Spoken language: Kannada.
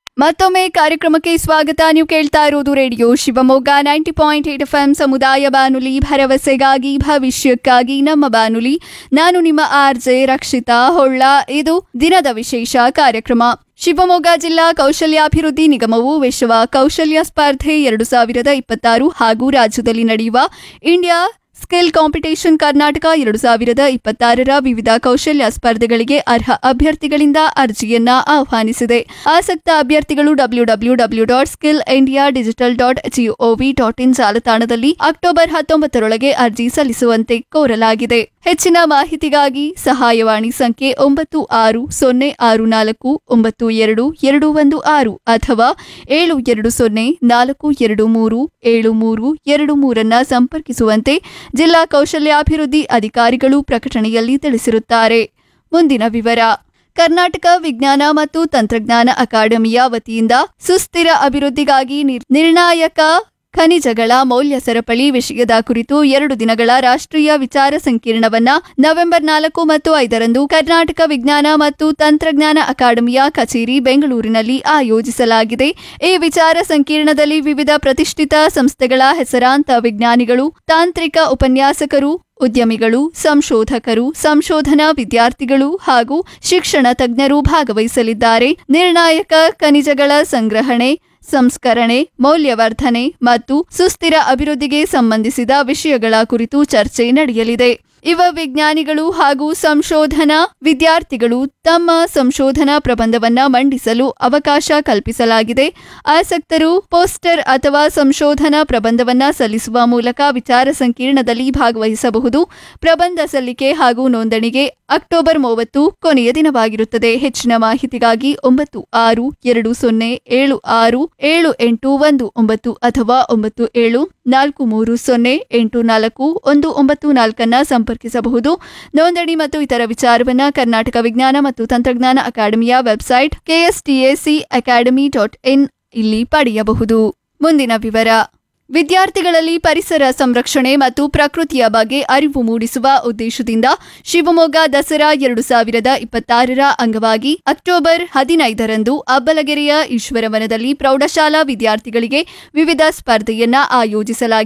ಮತ್ತೊಮ್ಮೆ ಕಾರ್ಯಕ್ರಮಕ್ಕೆ ಸ್ವಾಗತ ನೀವು ಕೇಳ್ತಾ ಇರೋದು radio Shivamogga ninety point eight F M ಸಮುದಾಯ ಬಾನುಲಿ ಭರವಸೆಗಾಗಿ ಭವಿಷ್ಯಕ್ಕಾಗಿ ನಮ್ಮ ಬಾನುಲಿ ನಾನು ನಿಮ್ಮ ಆರ್ ಜೆ ರಕ್ಷಿತಾ ಹೊಳ್ಳ ಇದು ದಿನದ ವಿಶೇಷ ಕಾರ್ಯಕ್ರಮ ಶಿವಮೊಗ್ಗ ಜಿಲ್ಲಾ ಕೌಶಲ್ಯಾಭಿವೃದ್ಧಿ ನಿಗಮವು ವಿಶ್ವ ಕೌಶಲ್ಯ ಸ್ಪರ್ಧೆ ಎರಡು ಸಾವಿರದ ಇಪ್ಪತ್ತಾರು ಹಾಗೂ ರಾಜ್ಯದಲ್ಲಿ ನಡೆಯುವ ಇಂಡಿಯಾ ಸ್ಕಿಲ್ ಕಾಂಪಿಟೇಷನ್ ಕರ್ನಾಟಕ ಎರಡು ಸಾವಿರದ ಇಪ್ಪತ್ತಾರರ ವಿವಿಧ ಕೌಶಲ್ಯ ಸ್ಪರ್ಧೆಗಳಿಗೆ ಅರ್ಹ ಅಭ್ಯರ್ಥಿಗಳಿಂದ ಅರ್ಜಿಯನ್ನ ಆಹ್ವಾನಿಸಿದೆ ಆಸಕ್ತ ಅಭ್ಯರ್ಥಿಗಳು W W W dot skill India digital dot GOV dot in ಜಾಲತಾಣದಲ್ಲಿ ಅಕ್ಟೋಬರ್ ಹತ್ತೊಂಬತ್ತರೊಳಗೆ ಅರ್ಜಿ ಸಲ್ಲಿಸುವಂತೆ ಕೋರಲಾಗಿದೆ ಹೆಚ್ಚಿನ ಮಾಹಿತಿಗಾಗಿ ಸಹಾಯವಾಣಿ ಸಂಖ್ಯೆ ಒಂಬತ್ತು ಆರು ಸೊನ್ನೆ ಆರು ನಾಲ್ಕು ಒಂಬತ್ತು ಎರಡು ಎರಡು ಒಂದು ಆರು ಅಥವಾ ಏಳು ಎರಡು ಸೊನ್ನೆ ನಾಲ್ಕು ಎರಡು ಮೂರು ಏಳು ಮೂರು ಎರಡು ಮೂರನ್ನ ಸಂಪರ್ಕಿಸುವಂತೆ ಜಿಲ್ಲಾ ಕೌಶಲ್ಯಾಭಿವೃದ್ಧಿ ಅಧಿಕಾರಿಗಳು ಪ್ರಕಟಣೆಯಲ್ಲಿ ತಿಳಿಸಿರುತ್ತಾರೆ ಮುಂದಿನ ವಿವರ ಕರ್ನಾಟಕ ವಿಜ್ಞಾನ ಮತ್ತು ತಂತ್ರಜ್ಞಾನ ಅಕಾಡೆಮಿಯ ವತಿಯಿಂದ ಸುಸ್ಥಿರ ಅಭಿವೃದ್ಧಿಗಾಗಿ ನಿರ್- ನಿರ್ಣಾಯಕ ಖನಿಜಗಳ ಮೌಲ್ಯ ಸರಪಳಿ ವಿಷಯದ ಕುರಿತು ಎರಡು ದಿನಗಳ ರಾಷ್ಟ್ರೀಯ ವಿಚಾರ ಸಂಕಿರಣವನ್ನ ನವೆಂಬರ್ ನಾಲ್ಕು ಮತ್ತು ಐದರಂದು ಕರ್ನಾಟಕ ವಿಜ್ಞಾನ ಮತ್ತು ತಂತ್ರಜ್ಞಾನ ಅಕಾಡೆಮಿಯ ಕಚೇರಿ ಬೆಂಗಳೂರಿನಲ್ಲಿ ಆಯೋಜಿಸಲಾಗಿದೆ ಈ ವಿಚಾರ ಸಂಕಿರಣದಲ್ಲಿ ವಿವಿಧ ಪ್ರತಿಷ್ಠಿತ ಸಂಸ್ಥೆಗಳ ಹೆಸರಾಂತ ವಿಜ್ಞಾನಿಗಳು ತಾಂತ್ರಿಕ ಉಪನ್ಯಾಸಕರು ಉದ್ಯಮಿಗಳು ಸಂಶೋಧಕರು ಸಂಶೋಧನಾ ವಿದ್ಯಾರ್ಥಿಗಳು ಹಾಗೂ ಶಿಕ್ಷಣ ತಜ್ಞರು ಭಾಗವಹಿಸಲಿದ್ದಾರೆ ನಿರ್ಣಾಯಕ ಖನಿಜಗಳ ಸಂಗ್ರಹಣೆ ಸಂಸ್ಕರಣೆ ಮೌಲ್ಯವರ್ಧನೆ ಮತ್ತು ಸುಸ್ಥಿರ ಅಭಿವೃದ್ಧಿಗೆ ಸಂಬಂಧಿಸಿದ ವಿಷಯಗಳ ಕುರಿತು ಚರ್ಚೆ ನಡೆಯಲಿದೆ ಯುವ ವಿಜ್ಞಾನಿಗಳು ಹಾಗೂ ಸಂಶೋಧನಾ ವಿದ್ಯಾರ್ಥಿಗಳು ತಮ್ಮ ಸಂಶೋಧನಾ ಪ್ರಬಂಧವನ್ನ ಮಂಡಿಸಲು ಅವಕಾಶ ಕಲ್ಪಿಸಲಾಗಿದೆ ಆಸಕ್ತರು ಪೋಸ್ಟರ್ ಅಥವಾ ಸಂಶೋಧನಾ ಪ್ರಬಂಧವನ್ನ ಸಲ್ಲಿಸುವ ಮೂಲಕ ವಿಚಾರ ಸಂಕಿರಣದಲ್ಲಿ ಭಾಗವಹಿಸಬಹುದು ಪ್ರಬಂಧ ಸಲ್ಲಿಕೆ ಹಾಗೂ ನೋಂದಣಿಗೆ ಅಕ್ಟೋಬರ್ ಮೂವತ್ತು ಕೊನೆಯ ದಿನವಾಗಿರುತ್ತದೆ ಹೆಚ್ಚಿನ ಮಾಹಿತಿಗಾಗಿ ಒಂಬತ್ತು ಆರು ಎರಡು ಸೊನ್ನೆ ಏಳು ಆರು ಏಳು ಎಂಟು ಒಂದು ಒಂಬತ್ತು ಅಥವಾ ಒಂಬತ್ತು ಏಳು ನಾಲ್ಕು ಮೂರು ಸೊನ್ನೆ ಎಂಟು ನಾಲ್ಕು ಒಂದು ಒಂಬತ್ತು ನಾಲ್ಕನ್ನ ಸಂಪರ್ಕಿಸಬಹುದು ನೋಂದಣಿ ಮತ್ತು ಇತರ ವಿಚಾರವನ್ನ ಕರ್ನಾಟಕ ವಿಜ್ಞಾನ ಮತ್ತು ತಂತ್ರಜ್ಞಾನ ಅಕಾಡೆಮಿಯ website KSTAC academy dot in ಇಲ್ಲಿ ಪಡೆಯಬಹುದು ಮುಂದಿನ ವಿವರ ವಿದ್ಯಾರ್ಥಿಗಳಲ್ಲಿ ಪರಿಸರ ಸಂರಕ್ಷಣೆ ಮತ್ತು ಪ್ರಕೃತಿಯ ಬಗ್ಗೆ ಅರಿವು ಮೂಡಿಸುವ ಉದ್ದೇಶದಿಂದ ಶಿವಮೊಗ್ಗ ದಸರಾ ಎರಡು ಸಾವಿರದ ಇಪ್ಪತ್ತಾರರ ಅಂಗವಾಗಿ ಅಕ್ಟೋಬರ್ ಹದಿನೈದರಂದು ಅಬ್ಬಲಗೆರೆಯ ಈಶ್ವರವನದಲ್ಲಿ ಪ್ರೌಢಶಾಲಾ ವಿದ್ಯಾರ್ಥಿಗಳಿಗೆ ವಿವಿಧ ಸ್ಪರ್ಧೆಯನ್ನ ಆಯೋಜಿಸಲಾಗಿದೆ